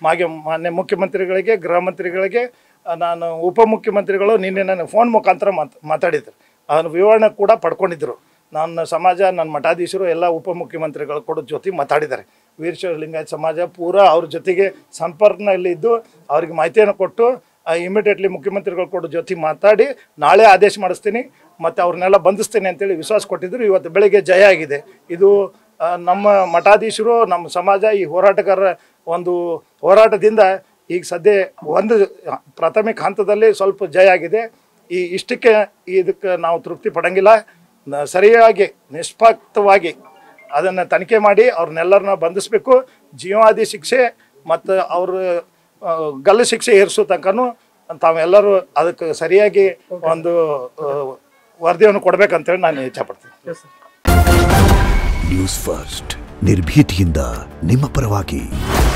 ಮಾಗೆ ಮಾನ್ಯ ಮುಖ್ಯಮಂತ್ರಿಗಳಿಗೆ ಗೃಹ ಮಂತ್ರಿಗಳಿಗೆ ಆ, ನಾನು ಉಪಮುಖ್ಯಮಂತ್ರಿಗಳು ನಿನ್ನೆ ನನಗೆ ಫೋನ್ ಮುಖಾಂತರ ಮಾತ್ ಮಾತಾಡಿದ್ರು ಅದನ್ನು ವಿವರಣೆ ಕೂಡ ಪಡ್ಕೊಂಡಿದ್ದರು ನನ್ನ ಸಮಾಜ ನನ್ನ ಮಠಾಧೀಶರು ಎಲ್ಲ ಉಪಮುಖ್ಯಮಂತ್ರಿಗಳು ಕೂಡ ಜೊತೆ ಮಾತಾಡಿದ್ದಾರೆ ವೀರಶೈವ ಲಿಂಗಾಯತ ಸಮಾಜ ಪೂರ ಅವ್ರ ಜೊತೆಗೆ ಸಂಪರ್ಕದಲ್ಲಿದ್ದು ಅವ್ರಿಗೆ ಮಾಹಿತಿಯನ್ನು ಕೊಟ್ಟು ಇಮಿಡಿಯೇಟ್ಲಿ ಮುಖ್ಯಮಂತ್ರಿಗಳು ಕೂಡ ಜೊತೆ ಮಾತಾಡಿ ನಾಳೆ ಆದೇಶ ಮಾಡಿಸ್ತೀನಿ ಮತ್ತು ಅವ್ರನ್ನೆಲ್ಲ ಬಂಧಿಸ್ತೀನಿ ಅಂತೇಳಿ ವಿಶ್ವಾಸ ಕೊಟ್ಟಿದ್ರು ಇವತ್ತು ಬೆಳಿಗ್ಗೆ ಜಯ ಆಗಿದೆ ಇದು ಆ, ನಮ್ಮ ಮಠಾಧೀಶರು ನಮ್ಮ ಸಮಾಜ ಈ ಹೋರಾಟಗಾರರ ಒಂದು ಹೋರಾಟದಿಂದ ಈಗ ಸದ್ಯ ಒಂದು ಪ್ರಾಥಮಿಕ ಹಂತದಲ್ಲಿ ಸ್ವಲ್ಪ ಜಯ ಆಗಿದೆ ಈ ಇಷ್ಟಕ್ಕೆ ಇದಕ್ಕೆ ನಾವು ತೃಪ್ತಿ ಪಡಂಗಿಲ್ಲ ನ- ಸರಿಯಾಗಿ ನಿಷ್ಪಕ್ಷವಾಗಿ ಅದನ್ನು ತನಿಖೆ ಮಾಡಿ ಅವ್ರನ್ನೆಲ್ಲರನ್ನ ಬಂಧಿಸಬೇಕು ಜೀವಾದಿ ಶಿಕ್ಷೆ ಮತ್ತು ಅವ್ರ ಆ, ಗಲ್ಲು ಶಿಕ್ಷೆ ಏರಿಸೋ ತನಕನೂ ತಾವೆಲ್ಲರೂ ಅದಕ್ಕೆ ಸರಿಯಾಗಿ ಒಂದು ಆ, ವರದಿಯನ್ನು ಕೊಡ್ಬೇಕಂತೇಳಿ ನಾನು ಇಚ್ಛಪಡ್ತೀನಿ ಎಸ್ ಸರ್ ನ್ಯೂಸ್ ಫಸ್ಟ್ ನಿರ್ಭೀತಿಯಿಂದ ನಿಮ್ಮ ಪರವಾಗಿ